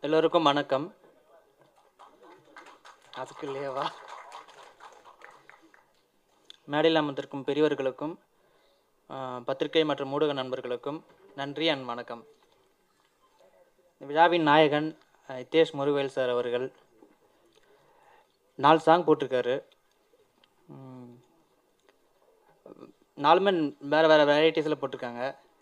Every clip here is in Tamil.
எல்லோருக்கும் வணக்கம் அதுக்கு இல்லையவா மேடையில் அமர்ந்திருக்கும் பெரியவர்களுக்கும் ஆஹ், பத்திரிகை மற்றும் ஊடக நண்பர்களுக்கும் நன்றி அண்ட் வணக்கம் இந்த விழாவின் நாயகன் அஹ், ஹிதேஷ் முருகவேல் சார் அவர்கள் நாலு சாங் போட்டிருக்காரு உம், நாலுமே வேறு வேறு வெரைட்டிஸில் போட்டிருக்காங்க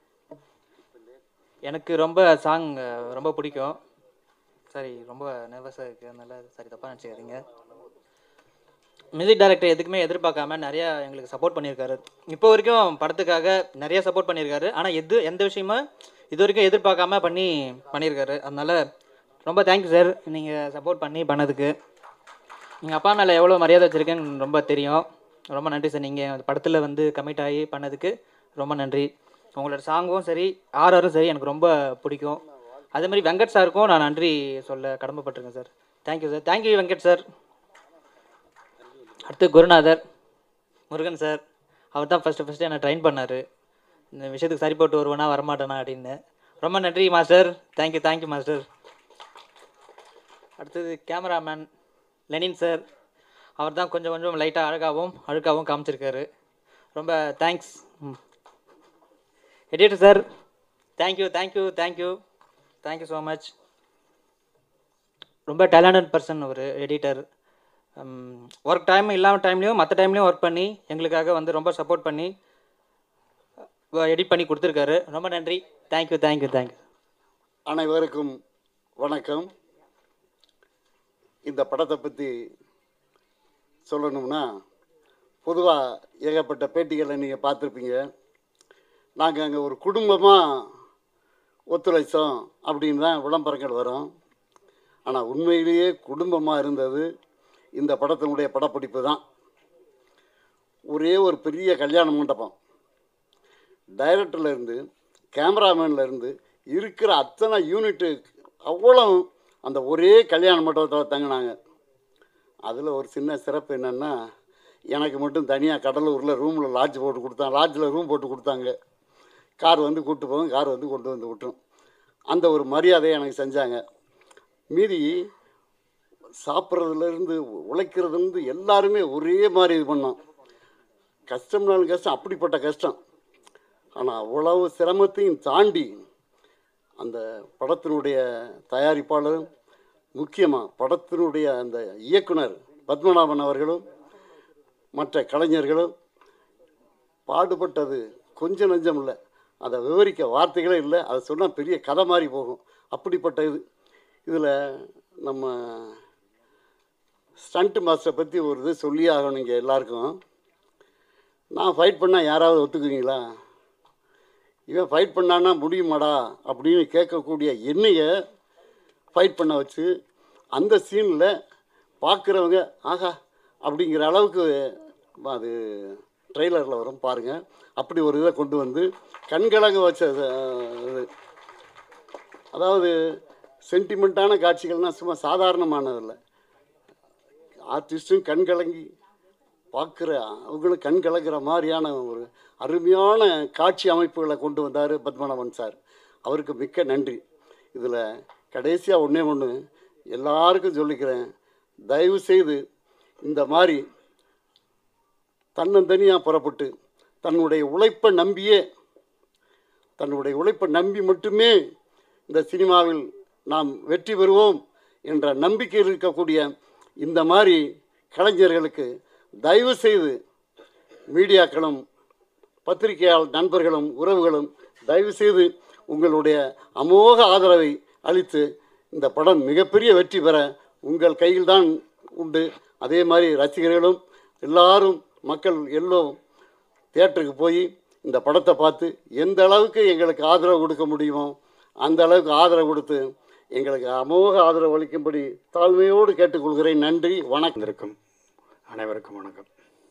எனக்கு ரொம்ப சாங் ரொம்ப பிடிக்கும் சரி ரொம்ப நர்வஸாக இருக்குது அதனால சரி தப்பாக நினச்சிக்காதீங்க மியூசிக் டைரக்டர் எதுக்குமே எதிர்பார்க்காம நிறையா எங்களுக்கு சப்போர்ட் பண்ணியிருக்காரு இப்போ வரைக்கும் படத்துக்காக நிறைய சப்போர்ட் பண்ணியிருக்காரு ஆனால் எது எந்த விஷயமும் இது வரைக்கும் எதிர்பார்க்காம பண்ணி பண்ணியிருக்காரு அதனால ரொம்ப தேங்க்யூ சார் நீங்கள் சப்போர்ட் பண்ணி பண்ணதுக்கு எங்கள் அப்பா மேலே எவ்வளோ மரியாதை வச்சுருக்கேன்னு ரொம்ப தெரியும் ரொம்ப நன்றி சார் நீங்கள் அந்த படத்தில் வந்து கமிட் ஆகி பண்ணதுக்கு ரொம்ப நன்றி உங்களோட சாங்கும் சரி ஆர்ஆரும் சரி எனக்கு ரொம்ப பிடிக்கும் அதே மாதிரி வெங்கட் சாருக்கும் நான் நன்றி சொல்ல கடமைப்பட்டிருக்கேன் sir thank you sir thank you Venkat sir அடுத்து குருநாதர் முருகன் சார் அவர் தான் ஃபஸ்ட்டு ஃபஸ்ட்டு என்னை ட்ரெயின் பண்ணார் இந்த விஷயத்துக்கு சரி போட்டு வருவேனா வரமாட்டேனா அப்படின்னு ரொம்ப நன்றி மாஸ்டர் தேங்க்யூ தேங்க்யூ மாஸ்டர் அடுத்தது கேமராமேன் லெனின் சார் அவர் தான் கொஞ்சம் கொஞ்சம் லைட்டாக அழகாகவும் அழுக்காகவும் காமிச்சிருக்காரு ரொம்ப thanks editor sir thank you thank you thank you thank you so much ரொம்ப டேலண்டட் பர்சன் ஒரு எடிட்டர் ஒர்க் டைம் இல்லாமல் டைம்லேயும் மற்ற டைம்லேயும் ஒர்க் பண்ணி எங்களுக்காக வந்து ரொம்ப சப்போர்ட் பண்ணி எடிட் பண்ணி கொடுத்துருக்காரு ரொம்ப நன்றி தேங்க்யூ தேங்க்யூ தேங்க்யூ அனைவருக்கும் வணக்கம் இந்த படத்தை பற்றி சொல்லணும்னா பொதுவாக ஏகப்பட்ட பேட்டிகளை நீங்கள் பார்த்துருப்பீங்க நாங்கள் அங்கே ஒரு குடும்பமாக ஒத்துழைச்சோம் அப்படின்னு தான் விளம்பரங்கள் வரும் ஆனால் உண்மையிலேயே குடும்பமாக இருந்தது இந்த படத்தினுடைய படப்பிடிப்பு தான் ஒரே ஒரு பெரிய கல்யாண மண்டபம் டைரக்டர்ல இருந்து கேமராமேன்ல இருந்து இருக்கிற அத்தனை யூனிட்டு அவ்வளோ அந்த ஒரே கல்யாண மண்டபத்தில் தங்கினாங்க அதில் ஒரு சின்ன சிறப்பு என்னென்னா எனக்கு மட்டும் தனியாக கடலூரில் ரூமில் லாட்ஜ் போட்டு கொடுத்தாங்க லாட்ஜில் ரூம் போட்டு கொடுத்தாங்க கார் வந்து கூப்பிட்டு போகும் கார் வந்து கொண்டு வந்து விட்டுரும் அந்த ஒரு மரியாதையை எனக்கு செஞ்சாங்க மீறி சாப்பிட்றதுலேருந்து உழைக்கிறதுலேருந்து எல்லாருமே ஒரே மாதிரி இது பண்ணோம் கஷ்டம்னாலும் கஷ்டம் அப்படிப்பட்ட கஷ்டம் ஆனால் அவ்வளவு சிரமத்தையும் தாண்டி அந்த படத்தினுடைய தயாரிப்பாளரும் முக்கியமாக படத்தினுடைய அந்த இயக்குனர் பத்மநாபன் அவர்களும் மற்ற கலைஞர்களும் பாடுபட்டது கொஞ்சம் நஞ்சம் இல்லை அதை விவரிக்க வார்த்தைகளே இல்லை அதை சொன்னால் பெரிய கதை மாதிரி போகும் அப்படிப்பட்ட இது இதில் நம்ம ஸ்டண்ட் மாஸ்டரை பற்றி ஒரு இது சொல்லி ஆகணும் இங்கே எல்லாருக்கும் நான் ஃபைட் பண்ணால் யாராவது ஒத்துக்குவீங்களா இவன் ஃபைட் பண்ணான்னா முடியுமாடா அப்படின்னு கேட்கக்கூடிய என்னைய ஃபைட் பண்ண வச்சு அந்த சீனில் பார்க்குறவங்க ஆஹா அப்படிங்கிற அளவுக்கு அது ட்ரெய்லரில் வரும் பாருங்கள் அப்படி ஒரு இதை கொண்டு வந்து கண்கலங்க வச்ச அஹ், இது அதாவது சென்டிமெண்ட்டான காட்சிகள்னால் சும்மா சாதாரணமானதில்லை ஆர்டிஸ்ட்டும் கண் கலங்கி பார்க்குற அவங்களும் கண் கலக்கிற மாதிரியான ஒரு அருமையான காட்சி அமைப்புகளை கொண்டு வந்தார் பத்மநாபன் சார் அவருக்கு மிக்க நன்றி இதில் கடைசியாக ஒன்றே ஒன்று எல்லாருக்கும் சொல்லிக்கிறேன் தயவு செய்து இந்த மாதிரி தன்னந்தனியாக புறப்பட்டு தன்னுடைய உழைப்பை நம்பியே தன்னுடைய உழைப்பை நம்பி மட்டுமே இந்த சினிமாவில் நாம் வெற்றி பெறுவோம் என்ற நம்பிக்கையில் இருக்கக்கூடிய இந்த மாதிரி கலைஞர்களுக்கு தயவு செய்து மீடியாக்களும் பத்திரிகையாளர் நண்பர்களும் உறவுகளும் தயவு செய்து உங்களுடைய அமோக ஆதரவை அளித்து இந்த படம் மிகப்பெரிய வெற்றி பெற உங்கள் கையில்தான் உண்டு அதே மாதிரி ரசிகர்களும் எல்லாரும் மக்கள் எல்லோரும் தியேட்டருக்கு போய் இந்த படத்தை பார்த்து எந்த அளவுக்கு எங்களுக்கு ஆதரவு கொடுக்க முடியுமோ அந்த அளவுக்கு ஆதரவு கொடுத்து எங்களுக்கு அமோக ஆதரவு அளிக்கும்படி தாழ்மையோடு கேட்டுக்கொள்கிறேன் நன்றி வணக்கம் இருக்கும் அனைவருக்கும் வணக்கம்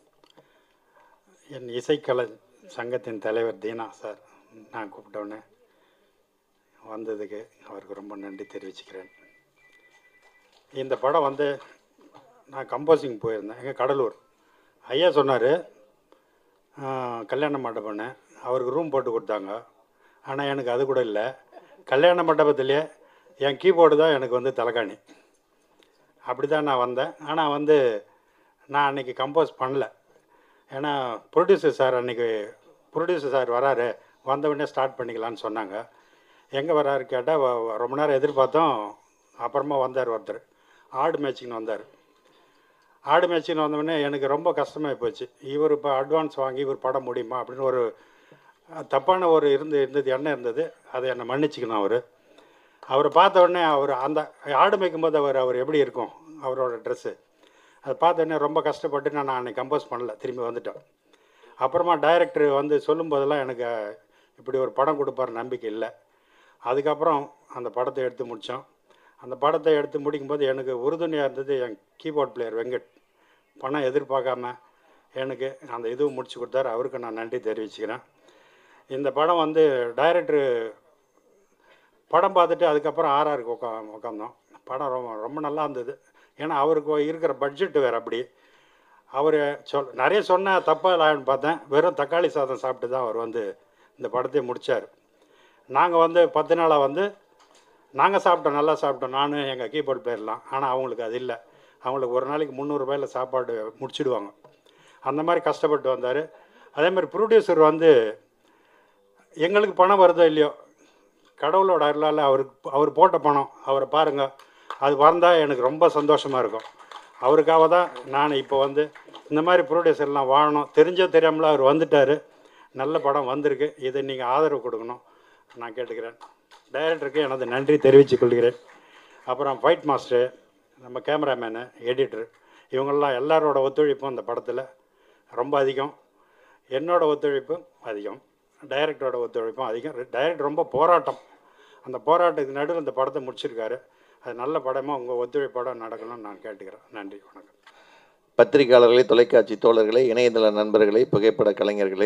என் இசைக்கலை சங்கத்தின் தலைவர் தீனா சார் நான் கூப்பிட்டோன்னே வந்ததுக்கு அவருக்கு ரொம்ப நன்றி தெரிவிச்சுக்கிறேன் இந்த படம் வந்து நான் கம்போசிங் போயிருந்தேன் எங்கள் கடலூர் ஐயா சொன்னார் கல்யாண மண்டபம்னு அவருக்கு ரூம் போட்டு கொடுத்தாங்க ஆனால் எனக்கு அது கூட இல்லை கல்யாண மண்டபத்திலே என் கீபோர்டு தான் எனக்கு வந்து தலைகாணி அப்படி தான் நான் வந்தேன் ஆனால் வந்து நான் அன்றைக்கி கம்போஸ் பண்ணல ஏன்னா ப்ரொடியூசர் சார் அன்றைக்கி ப்ரொடியூசர் சார் வராரு வந்த உடனே ஸ்டார்ட் பண்ணிக்கலான்னு சொன்னாங்க எங்கே வராரு கேட்டால் ரொம்ப நேரம் எதிர்பார்த்தோம் அப்புறமா வந்தார் ஒருத்தர் ஆடு மேட்சிங்னு வந்தார் ஆடு மேட்சின்னு வந்தோடனே எனக்கு ரொம்ப கஷ்டமாகி போச்சு இவர் இப்போ அட்வான்ஸ் வாங்கி இவர் படம் முடியுமா அப்படின்னு ஒரு அஹ், தப்பான ஒரு இருந்து இருந்தது எண்ணம் இருந்தது அதை என்னை மன்னிச்சுக்கணும் அவர் அவரை பார்த்த உடனே அவர் அந்த ஆடு மேய்க்கும்போது அவர் அவர் எப்படி இருக்கும் அவரோட ட்ரெஸ்ஸு அதை பார்த்த உடனே ரொம்ப கஷ்டப்பட்டு நான் அன்னைக்கு கம்போஸ் பண்ணல திரும்பி வந்துட்டேன் அப்புறமா டைரக்டர் வந்து சொல்லும் போதெல்லாம் எனக்கு இப்படி ஒரு படம் கொடுப்பார் நம்பிக்கை இல்லை அதுக்கப்புறம் அந்த படத்தை எடுத்து முடித்தோம் அந்த படத்தை எடுத்து முடிக்கும்போது எனக்கு உறுதுணையாக இருந்தது என் கீபோர்ட் பிளேயர் வெங்கட் பணம் எதிர்பார்க்காம எனக்கு அந்த இதுவும் முடிச்சு கொடுத்தாரு அவருக்கு நான் நன்றி தெரிவிச்சுக்கிறேன் இந்த படம் வந்து டைரக்டர் படம் பார்த்துட்டு அதுக்கப்புறம் ஆர்ஆருக்கு உட்கா உட்காந்தோம் படம் ரொம்ப ரொம்ப நல்லா இருந்தது ஏன்னா அவருக்கு இருக்கிற பட்ஜெட் வேறு அப்படி அவர் சொல் நிறைய சொன்ன தப்பாக இல்லைன்னு பார்த்தேன் வெறும் தக்காளி சாதம் சாப்பிட்டு தான் அவர் வந்து இந்த படத்தையே முடித்தார் நாங்கள் வந்து பத்து நாளாக வந்து நாங்கள் சாப்பிட்டோம் நல்லா சாப்பிட்டோம் நான் எங்கள் கீபோர்ட் பிளேயர்லாம் ஆனால் அவங்களுக்கு அது இல்லை அவங்களுக்கு ஒரு நாளைக்கு முந்நூறுரூபாயில் சாப்பாடு முடிச்சிடுவாங்க அந்த மாதிரி கஷ்டப்பட்டு வந்தார் அதே மாதிரி ப்ரொடியூசர் வந்து எங்களுக்கு பணம் வருதோ இல்லையோ கடவுளோட அருளால் அவருக்கு அவர் போட்ட பணம் அவரை பாருங்கள் அது வந்தால் எனக்கு ரொம்ப சந்தோஷமாக இருக்கும் அவருக்காக தான் நான் இப்போ வந்து இந்த மாதிரி ப்ரொடியூசர்லாம் வாழணும் தெரிஞ்சோ தெரியாமல அவர் வந்துட்டார் நல்ல படம் வந்திருக்கு இதை நீங்கள் ஆதரவு கொடுக்கணும் நான் கேட்டுக்கிறேன் டைரக்டருக்கு எனது நன்றி தெரிவித்துக் கொள்கிறேன் அப்புறம் ஃபைட் மாஸ்டர் நம்ம கேமராமேனு எடிட்டர் இவங்கெல்லாம் எல்லாரோட ஒத்துழைப்பும் அந்த படத்தில் ரொம்ப அதிகம் என்னோட ஒத்துழைப்பும் அதிகம் டைரக்டரோட ஒத்துழைப்பும் அதிகம் டைரக்டர் ரொம்ப போராட்டம் அந்த போராட்டத்துக்கு நடுவில் இந்த படத்தை முடிச்சிருக்காரு அது நல்ல படமாக உங்கள் ஒத்துழைப்போட நடக்கணும்னு நான் கேட்டுக்கிறேன் நன்றி வணக்கம் பத்திரிகையாளர்களே தொலைக்காட்சி தோழர்களே இணையதள நண்பர்களே புகைப்பட கலைஞர்களே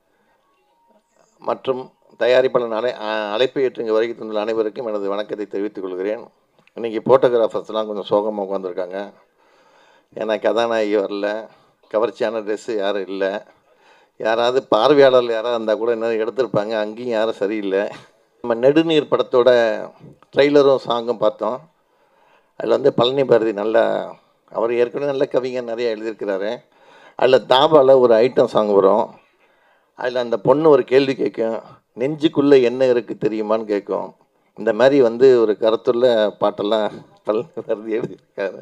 மற்றும் தயாரிப்பாளர் அழை அ- அழைப்பு ஏற்று இங்கே வருகை தந்துள்ள அனைவருக்கும் எனது வணக்கத்தை தெரிவித்துக் கொள்கிறேன் இன்றைக்கி ஃபோட்டோகிராஃபர்ஸ்லாம் கொஞ்சம் சோகமாக உட்காந்துருக்காங்க ஏன்னா கதாநாயகி வரல கவர்ச்சியான ட்ரெஸ்ஸு யாரும் இல்லை யாராவது பார்வையாளர்கள் யாராவது இருந்தால் கூட இன்னும் எடுத்திருப்பாங்க அங்கேயும் யாரும் சரியில்லை நம்ம நெடுநீர் படத்தோட ட்ரெய்லரும் சாங்கும் பார்த்தோம் அதில் வந்து பழனி பாரதி நல்லா அவர் ஏற்கனவே நல்ல கவிஞர் நிறைய எழுதியிருக்கிறாரு அதில் தாபாவில் ஒரு ஐட்டம் சாங் வரும் அதில் அந்த பொண்ணு ஒரு கேள்வி கேட்கும் நெஞ்சுக்குள்ளே என்ன இருக்குது தெரியுமான்னு கேட்கும் இந்த மாதிரி வந்து ஒரு கருத்துள்ள பாட்டெல்லாம் பழனி பாரதி எழுதியிருக்காரு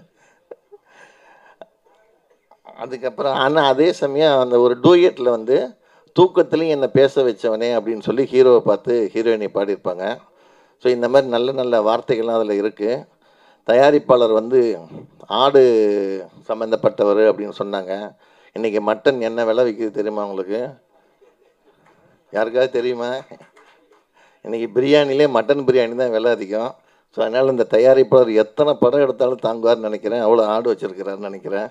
அதுக்கப்புறம் ஆனால் அதே சமயம் அந்த ஒரு டூயட்டில் வந்து தூக்கத்துலேயும் என்னை பேச வச்சவனே அப்படின்னு சொல்லி ஹீரோவை பார்த்து ஹீரோயினை பாடியிருப்பாங்க ஸோ இந்த மாதிரி நல்ல நல்ல வார்த்தைகள்லாம் அதில் இருக்குது தயாரிப்பாளர் வந்து ஆடு சம்மந்தப்பட்டவர் அப்படின்னு சொன்னாங்க இன்றைக்கி மட்டன் என்ன விலை விற்கிது தெரியுமா உங்களுக்கு யாருக்காவது தெரியுமா இன்றைக்கி பிரியாணிலே மட்டன் பிரியாணி தான் விலை அதிகம் ஸோ அதனால் இந்த தயாரிப்பாளர் எத்தனை படம் எடுத்தாலும் தாங்குவார்னு நினைக்கிறேன் அவ்வளோ ஆடு வச்சுருக்கிறாருன்னு நினைக்கிறேன்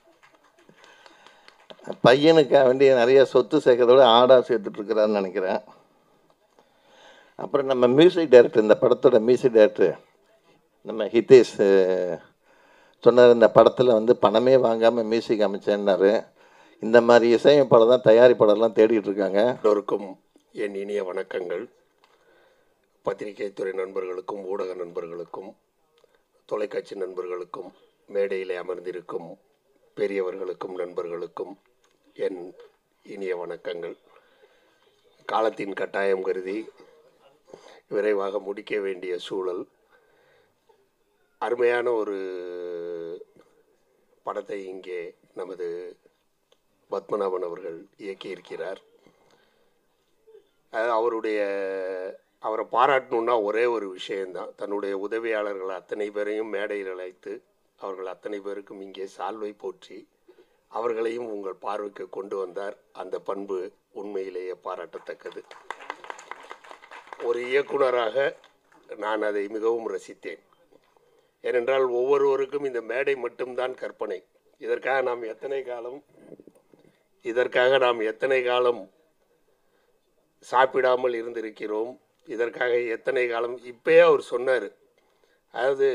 பையனுக்காக வேண்டிய நிறைய சொத்து சேர்க்கறதோட ஆடாக சேர்த்துட்ருக்கிறாருன்னு நினைக்கிறேன் அப்புறம் நம்ம மியூசிக் டைரக்டர் இந்த படத்தோட மியூசிக் டைரக்டர் நம்ம ஹிதேஷ் அஹ், சொன்னார் இந்த படத்தில் வந்து பணமே வாங்காமல் மியூசிக் அமைச்சேன்னாரு இந்த மாதிரி இசையமைப்பாளர் தான் தயாரிப்பாளர்லாம் தேடிட்டு இருக்காங்க எல்லோருக்கும் என் இனிய வணக்கங்கள் பத்திரிகை துறை நண்பர்களுக்கும் ஊடக நண்பர்களுக்கும் தொலைக்காட்சி நண்பர்களுக்கும் மேடையிலே அமர்ந்திருக்கும் பெரியவர்களுக்கும் நண்பர்களுக்கும் என் இனிய வணக்கங்கள் காலத்தின் கட்டாயம் கருதி விரைவாக முடிக்க வேண்டிய சூழல் அருமையான ஒரு படத்தை இங்கே நமது பத்மநாபன் அவர்கள் இயக்கியிருக்கிறார் அது அவருடைய அவரை பாராட்டணுன்னா ஒரே ஒரு விஷயம்தான் தன்னுடைய உதவியாளர்கள் அத்தனை பேரையும் மேடையில் அழைத்து அவர்கள் அத்தனை பேருக்கும் இங்கே சால்வை போற்றி அவர்களையும் உங்கள் பார்வைக்கு கொண்டு வந்தார் அந்த பண்பு உண்மையிலேயே பாராட்டத்தக்கது ஒரு இயக்குனராக நான் அதை மிகவும் ரசித்தேன் ஏனென்றால் ஒவ்வொருவருக்கும் இந்த மேடை மட்டும்தான் கற்பனை இதற்காக நாம் எத்தனை காலம் இதற்காக நாம் எத்தனை காலம் சாப்பிடாமல் இருந்திருக்கிறோம் இதற்காக எத்தனை காலம் இப்பயே அவர் சொன்னார் அதாவது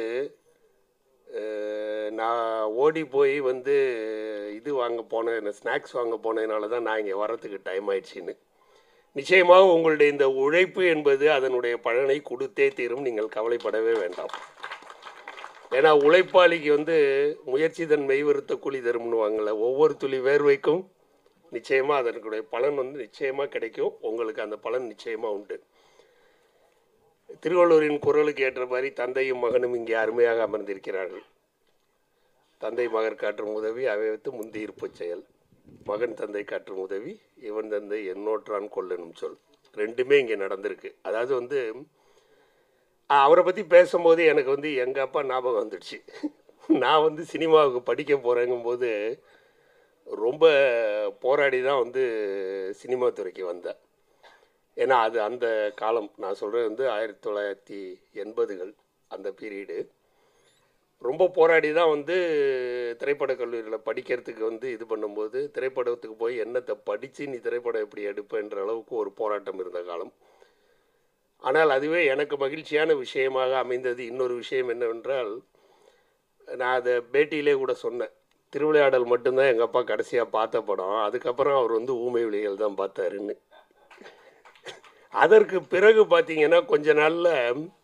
அஹ், நான் ஓடி போய் வந்து இது வாங்க போனேன் ஸ்நாக்ஸ் வாங்க போனதுனால தான் நான் இங்கே வரத்துக்கு டைம் ஆயிடுச்சின்னு நிச்சயமாக உங்களுடைய இந்த உழைப்பு என்பது அதனுடைய பலனை கொடுத்தே தீரும் நீங்கள் கவலைப்படவே வேண்டாம் ஏன்னா உழைப்பாளிக்கு வந்து முயற்சி தன் மெய்வருத்த கூலி தரும்னுவாங்கள்ல ஒவ்வொரு துளி வேர்வைக்கும் நிச்சயமாக அதனுடைய பலன் வந்து நிச்சயமாக கிடைக்கும் உங்களுக்கு அந்த பலன் நிச்சயமாக உண்டு திருவள்ளுவரின் குரலுக்கு ஏற்ற மாதிரி தந்தையும் மகனும் இங்கே அருமையாக அமர்ந்திருக்கிறார்கள் தந்தை மகர் காற்றும் உதவி அவைத்து முந்தி இருப்புச் செயல் மகன் தந்தை காற்றும் உதவி இவன் தந்தை என்னோற்றான் கொல்லனும் சொல் ரெண்டுமே இங்கே நடந்திருக்கு அதாவது வந்து ஆ, அவரை பற்றி பேசும்போது எனக்கு வந்து எங்கள் அப்பா ஞாபகம் வந்துடுச்சு நான் வந்து சினிமாவுக்கு படிக்க போகிறேங்கும்போது ரொம்ப போராடி தான் வந்து சினிமா துறைக்கு வந்தேன் ஏன்னா அது அந்த காலம் நான் சொல்கிறது வந்து ஆயிரத்தி தொள்ளாயிரத்தி எண்பதுகள் அந்த பீரியடு ரொம்ப போராடி தான் வந்து திரைப்படக் கல்லூரியில் படிக்கிறதுக்கு வந்து இது பண்ணும்போது திரைப்படத்துக்கு போய் என்னத்தை படித்து நீ திரைப்படம் எப்படி எடுப்பேன்ற அளவுக்கு ஒரு போராட்டம் இருந்த காலம் ஆனால் அதுவே எனக்கு மகிழ்ச்சியான விஷயமாக அமைந்தது இன்னொரு விஷயம் என்னவென்றால் நான் அதை பேட்டியிலே கூட சொன்னேன் திருவிளையாடல் மட்டும்தான் எங்கள் அப்பா கடைசியாக பார்த்த படம் அதுக்கப்புறம் அவர் வந்து ஊமை விழிகள் தான் பார்த்தாருன்னு அதற்கு பிறகு பார்த்தீங்கன்னா கொஞ்ச நாளில்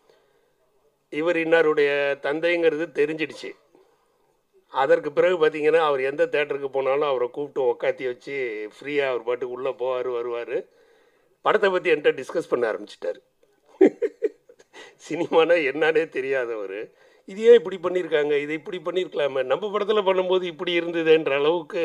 இவர் இன்னாருடைய தந்தைங்கிறது தெரிஞ்சிடுச்சு அதற்கு பிறகு பார்த்தீங்கன்னா அவர் எந்த தேட்டருக்கு போனாலும் அவரை கூப்பிட்டு உக்காத்தி வச்சு ஃப்ரீயாக அவர் பாட்டுக்கு உள்ளே போவார் வருவார் படத்தை பற்றி என்கிட்ட டிஸ்கஸ் பண்ண ஆரம்பிச்சிட்டாரு சினிமானா என்னன்னே தெரியாதவர் இது ஏன் இப்படி பண்ணியிருக்காங்க இதை இப்படி பண்ணியிருக்கலாமே நம்ம படத்தில் பண்ணும்போது இப்படி இருந்ததுன்ற அளவுக்கு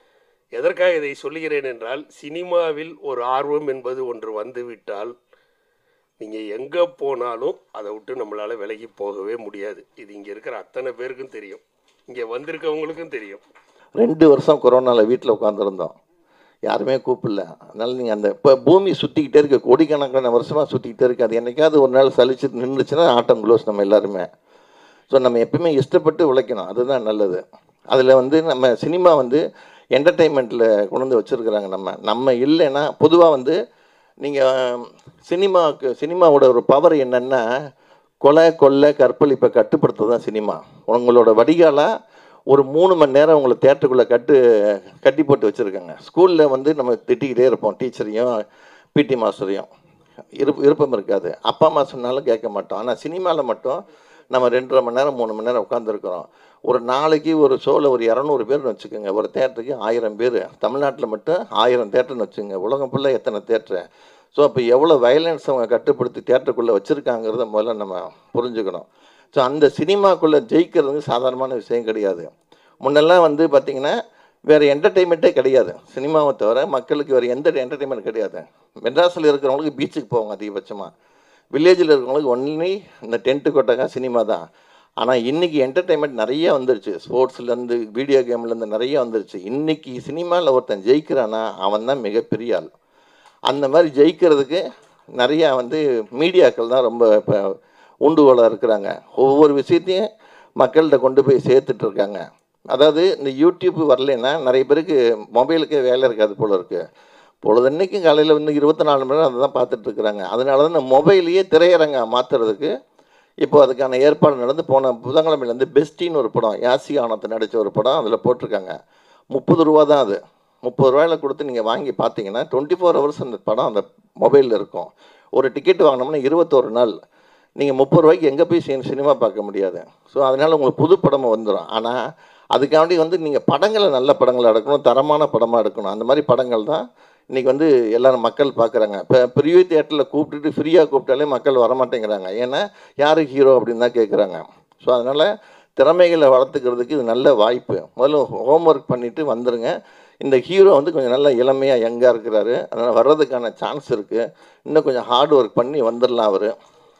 எதற்காக இதை சொல்லுகிறேன் என்றால் சினிமாவில் ஒரு ஆர்வம் என்பது ஒன்று வந்துவிட்டால் நீங்கள் எங்கே போனாலும் அதை விட்டு நம்மளால் விலகி போகவே முடியாது இது இங்கே இருக்கிற அத்தனை பேருக்கும் தெரியும் இங்கே வந்திருக்கவங்களுக்கும் தெரியும் ரெண்டு வருஷம் கொரோனாவில் வீட்டில் உட்காந்துருந்தோம் யாருமே கூப்பிடல அதனால நீங்கள் அந்த இப்போ பூமி சுற்றிக்கிட்டே இருக்கு கோடிக்கணக்கான வருஷமாக சுற்றிக்கிட்டே இருக்கு அது என்னைக்காவது ஒரு நாள் சலிச்சு நின்றுச்சுன்னா ஆட்டம் க்ளோஸ் நம்ம எல்லாருமே ஸோ நம்ம எப்பயுமே இஷ்டப்பட்டு உழைக்கணும் அதுதான் நல்லது அதில் வந்து நம்ம சினிமா வந்து என்டர்டெயின்மெண்ட்டில் கொண்டு வந்து வச்சுருக்குறாங்க நம்ம நம்ம இல்லைன்னா பொதுவாக வந்து நீங்கள் சினிமாவுக்கு சினிமாவோட ஒரு பவர் என்னென்னா கொலை கொள்ளை கற்பழிப்பை கட்டுப்படுத்துறது தான் சினிமா உங்களோட வடிகாலாக ஒரு மூணு மணி நேரம் உங்களை தேட்டருக்குள்ளே கட்டு கட்டி போட்டு வச்சுருக்காங்க ஸ்கூலில் வந்து நம்ம திட்டிக்கிட்டே இருப்போம் டீச்சரையும் பிடி மாஸ்டரையும் இருப்பு விருப்பம் இருக்காது அப்பா அம்மா சொன்னாலும் கேட்க மாட்டோம் ஆனால் சினிமாவில் மட்டும் நம்ம ரெண்டரை மணி நேரம் மூணு மணி நேரம் உட்காந்துருக்குறோம் ஒரு நாளைக்கு ஒரு ஷோவில் ஒரு இரநூறு பேர்னு வச்சுக்கோங்க ஒரு தேட்டருக்கு ஆயிரம் பேர் தமிழ்நாட்டில் மட்டும் ஆயிரம் தேட்டர்னு வச்சுக்கோங்க உலகம் ஃபுல்லாக எத்தனை தேட்டரு ஸோ அப்போ எவ்வளோ வயலன்ஸ் அவங்க கட்டுப்படுத்தி தேட்டருக்குள்ளே வச்சுருக்காங்கிறத முதல்ல நம்ம புரிஞ்சுக்கணும் ஸோ அந்த சினிமாக்குள்ளே ஜெயிக்கிறது சாதாரணமான விஷயம் கிடையாது முன்னெல்லாம் வந்து பார்த்திங்கன்னா வேறு என்டர்டெயின்மெண்ட்டே கிடையாது சினிமாவை தவிர மக்களுக்கு வேறு எந்த என்டர்டெயின்மெண்ட் கிடையாது மெட்ராஸில் இருக்கிறவங்களுக்கு பீச்சுக்கு போவாங்க அதிகபட்சமாக வில்லேஜில் இருக்கிறவங்களுக்கு ஒன்லி இந்த டென்ட்டு கொட்டகா சினிமா தான் ஆனால் இன்றைக்கி என்டர்டெயின்மெண்ட் நிறைய வந்துருச்சு ஸ்போர்ட்ஸ்லேருந்து வீடியோ கேம்லேருந்து நிறைய வந்துருச்சு இன்றைக்கி சினிமாவில் ஒருத்தன் ஜெயிக்கிறானா அவன் தான் மிகப்பெரிய ஆள் அந்த மாதிரி ஜெயிக்கிறதுக்கு நிறையா வந்து மீடியாக்கள் தான் ரொம்ப இப்போ உண்டுகோலாக இருக்கிறாங்க ஒவ்வொரு விஷயத்தையும் மக்கள்கிட்ட கொண்டு போய் சேர்த்துட்டு இருக்காங்க அதாவது இந்த யூடியூப் வரலைன்னா நிறைய பேருக்கு மொபைலுக்கே வேலை இருக்காது போல இருக்குது பொழுதன்னைக்கும் காலையில் வந்து இருபத்தி நாலு மணி நேரம் அதை தான் பார்த்துட்டு இருக்கிறாங்க அதனால தான் இந்த மொபைலையே திரையரங்கா மாற்றுறதுக்கு இப்போ அதுக்கான ஏற்பாடு நடந்து போன புதன்கிழமையிலேருந்து பெஸ்டின்னு ஒரு படம் யாசி ஆனத்தை நடித்த ஒரு படம் அதில் போட்டிருக்காங்க முப்பது ரூபா தான் அது முப்பது ரூபாயில் கொடுத்து நீங்கள் வாங்கி பார்த்தீங்கன்னா டுவெண்ட்டி ஃபோர் ஹவர்ஸ் அந்த படம் அந்த மொபைலில் இருக்கும் ஒரு டிக்கெட் வாங்கினோம்னா இருபத்தோரு நாள் நீங்கள் முப்பது ரூபாய்க்கு எங்கே போய் சி- சினிமா பார்க்க முடியாது ஸோ அதனால் உங்களுக்கு புது படமும் வந்துடும் ஆனால் அதுக்காண்டி வந்து நீங்கள் படங்களை நல்ல படங்களை எடுக்கணும் தரமான படமாக எடுக்கணும் அந்த மாதிரி படங்கள் தான் இன்றைக்கி வந்து எல்லாரும் மக்கள் பார்க்குறாங்க இப்போ ப்ரிவியூ தியேட்டரில் கூப்பிட்டுட்டு ஃப்ரீயாக கூப்பிட்டாலே மக்கள் வரமாட்டேங்கிறாங்க ஏன்னா யார் ஹீரோ அப்படின்னு தான் கேட்குறாங்க ஸோ அதனால் திறமைகளை வளர்த்துக்கிறதுக்கு இது நல்ல வாய்ப்பு முதல்ல ஹோம்ஒர்க் பண்ணிவிட்டு வந்துடுங்க இந்த ஹீரோ வந்து கொஞ்சம் நல்ல இளமையாக யங்காக இருக்கிறாரு அதனால் வர்றதுக்கான சான்ஸ் இருக்குது இன்னும் கொஞ்சம் ஹார்ட் ஒர்க் பண்ணி வந்துடலாம் அவர்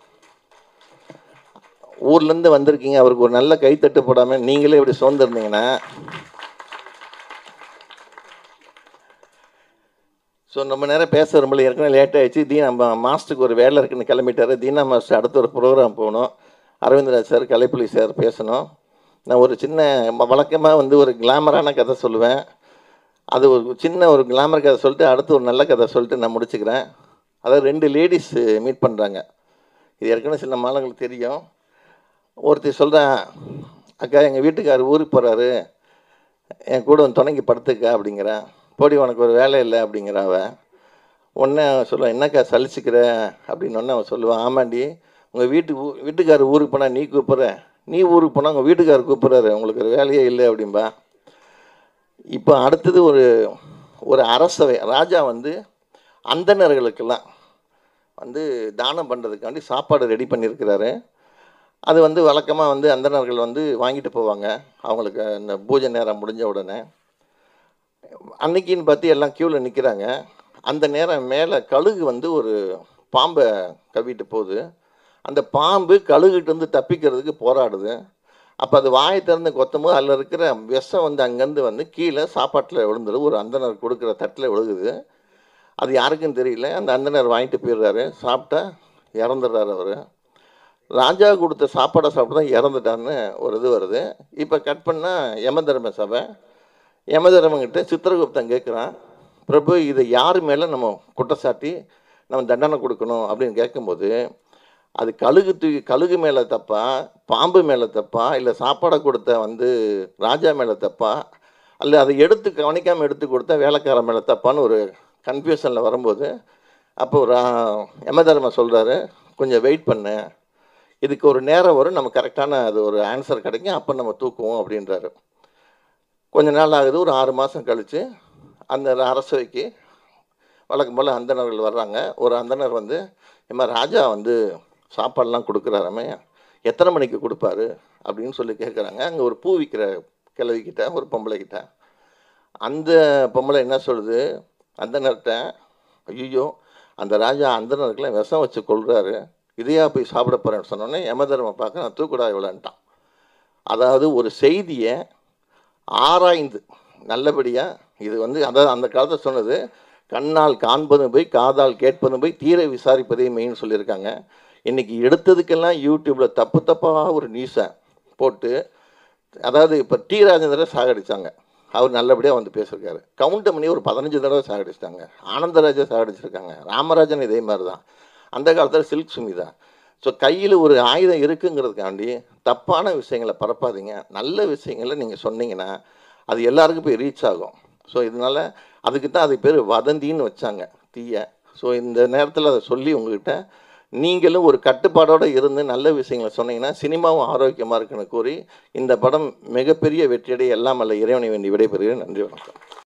ஊர்லேருந்து வந்திருக்கீங்க அவருக்கு ஒரு நல்ல கைத்தட்டு போடாமல் நீங்களே இப்படி சோர்ந்துருந்தீங்கன்னா ஸோ ரொம்ப நேரம் பேச விரும்பல ஏற்கனவே லேட் ஆயிடுச்சு தீனா நம்ம மாஸ்டருக்கு ஒரு வேலை இருக்குன்னு கிளம்பிட்டாரு தீனா மாஸ்டர் அடுத்த ஒரு ப்ரோக்ராம் போகணும் அரவிந்தராஜ் சார் கலைப்புலி சார் பேசணும் நான் ஒரு சின்ன வழக்கமாக வந்து ஒரு கிளாமரான கதை சொல்லுவேன் அது ஒரு சின்ன ஒரு கிளாமர் கதை சொல்லிட்டு அடுத்து ஒரு நல்ல கதை சொல்லிட்டு நான் முடிச்சுக்கிறேன் அதாவது ரெண்டு லேடிஸ் மீட் பண்ணுறாங்க இது ஏற்கனவே சில மாலங்களுக்கு தெரியும் ஒருத்தர் சொல்கிறேன் அக்கா எங்கள் வீட்டுக்காரர் ஊருக்கு போகிறாரு என் கூட வந்து துணைக்கு படுத்துக்க அப்படிங்கிறேன் போடி உனக்கு ஒரு வேலை இல்லை அப்படிங்கிற அவ உடனே அவன் சொல்லுவான் என்னக்கா சலிச்சுக்கிற அப்படின்னு உடனே அவன் சொல்லுவான் ஆமாண்டி உங்கள் வீட்டு ஊ வீட்டுக்காரர் ஊருக்கு போனால் நீ கூப்பிட்ற நீ ஊருக்கு போனால் உங்கள் வீட்டுக்காரர் கூப்பிட்றாரு உங்களுக்கு ஒரு வேலையே இல்லை அப்படின்பா இப்போ அடுத்தது ஒரு ஒரு அரசவை ராஜா வந்து அந்தணர்களுக்கெல்லாம் வந்து தானம் பண்ணுறதுக்காண்டி சாப்பாடு ரெடி பண்ணியிருக்கிறாரு அது வந்து வழக்கமாக வந்து அந்தணர்கள் வந்து வாங்கிட்டு போவாங்க அவங்களுக்கு இந்த பூஜை நேரம் முடிஞ்ச உடனே அன்னைக்குன்னு பார்த்து எல்லாம் க்யூவில் நிற்கிறாங்க அந்த நேரம் மேலே கழுகு வந்து ஒரு பாம்பை கவிட்டு போகுது அந்த பாம்பு கழுகுகிட்டேருந்து தப்பிக்கிறதுக்கு போராடுது அப்போ அது வாயை திறந்து கொத்தும்போது அதில் இருக்கிற விஷம் வந்து அங்கேருந்து வந்து கீழே சாப்பாட்டில் விழுந்துடும் ஒரு அந்தனர் கொடுக்குற தட்டில் விழுகுது அது யாருக்கும் தெரியல அந்த அந்தனர் வாங்கிட்டு போயிடுறாரு சாப்பிட்டா இறந்துடுறாரு அவர் ராஜா கொடுத்த சாப்பாடை சாப்பிட்டு தான் இறந்துட்டான்னு ஒரு இது வருது இப்போ கட் பண்ணால் யமதர்ம சபை யமதர்மங்கிட்ட சித்திரகுப்தன் கேட்குறான் பிரபு இதை யார் மேலே நம்ம குற்றச்சாட்டி நம்ம தண்டனை கொடுக்கணும் அப்படின்னு கேட்கும்போது அது கழுகு தூக்கி கழுகு மேலே தப்பா பாம்பு மேலே தப்பா இல்லை சாப்பாடை கொடுத்த வந்து ராஜா மேலே தப்பா அல்ல அதை எடுத்து கவனிக்காமல் எடுத்து கொடுத்தா வேலைக்காரன் மேலே தப்பான்னு ஒரு கன்ஃபியூஷனில் வரும்போது அப்போ ஒரு யமதர்ம சொல்கிறாரு கொஞ்சம் வெயிட் பண்ணு இதுக்கு ஒரு நேரம் வரும் நம்ம கரெக்டான அது ஒரு ஆன்சர் கிடைக்கும் அப்போ நம்ம தூக்குவோம் அப்படின்றாரு கொஞ்ச நாள் ஆகுது ஒரு ஆறு மாதம் கழித்து அந்த அரசவைக்கு வழக்கம் போல் அந்தணர்கள் வர்றாங்க ஒரு அந்தணர் வந்து இம்மா ராஜா வந்து சாப்பாடெலாம் கொடுக்குறாராமே எத்தனை மணிக்கு கொடுப்பாரு அப்படின்னு சொல்லி கேட்குறாங்க அங்கே ஒரு பூ விற்கிற கிழவிக்கிட்ட ஒரு பொம்பளைக்கிட்ட அந்த பொம்பளை என்ன சொல்லுது அந்தனர்கிட்ட ஐயோ அந்த ராஜா அந்தனருக்குலாம் விஷம் வச்சு கொள்கிறாரு இதையா போய் சாப்பிட போகிறேன்னு சொன்னோன்னே யமதர்ம பார்க்க நான் தூக்குடா இவ்வளோன்ட்டான் அதாவது ஒரு செய்தியை ஆராய்ந்து நல்லபடியாக இது வந்து அதாவது அந்த காலத்தை சொன்னது கண்ணால் காண்பதும் போய் காதால் கேட்பதும் போய் தீர விசாரிப்பதே மெயின் சொல்லியிருக்காங்க இன்றைக்கி எடுத்ததுக்கெல்லாம் யூடியூப்பில் தப்பு தப்பாக ஒரு நியூஸை போட்டு அதாவது இப்போ டி ராஜேந்திர சாகடிச்சாங்க அவர் நல்லபடியாக வந்து பேசியிருக்காரு கவுண்டமணி ஒரு பதினஞ்சு தடவை சாகடிச்சிட்டாங்க ஆனந்தராஜா சாகடிச்சிருக்காங்க ராமராஜன் இதே மாதிரி தான் அந்த காலத்தில் சில்க் சுமிதா ஸோ கையில் ஒரு ஆயுதம் இருக்குங்கிறதுக்காண்டி தப்பான விஷயங்களை பரப்பாதீங்க நல்ல விஷயங்களை நீங்கள் சொன்னீங்கன்னா அது எல்லாருக்கும் போய் ரீச் ஆகும் ஸோ இதனால் அதுக்கு தான் அது பேர் வதந்தின்னு வச்சாங்க தீய ஸோ இந்த நேரத்தில் அதை சொல்லி உங்ககிட்ட நீங்களும் ஒரு கட்டுப்பாடோடு இருந்து நல்ல விஷயங்களை சொன்னீங்கன்னா சினிமாவும் ஆரோக்கியமாக இருக்குன்னு கூறி இந்த படம் மிகப்பெரிய வெற்றியடைய எல்லாம் அல்ல இறைவனை வேண்டி விடைபெறுகிறேன் நன்றி வணக்கம்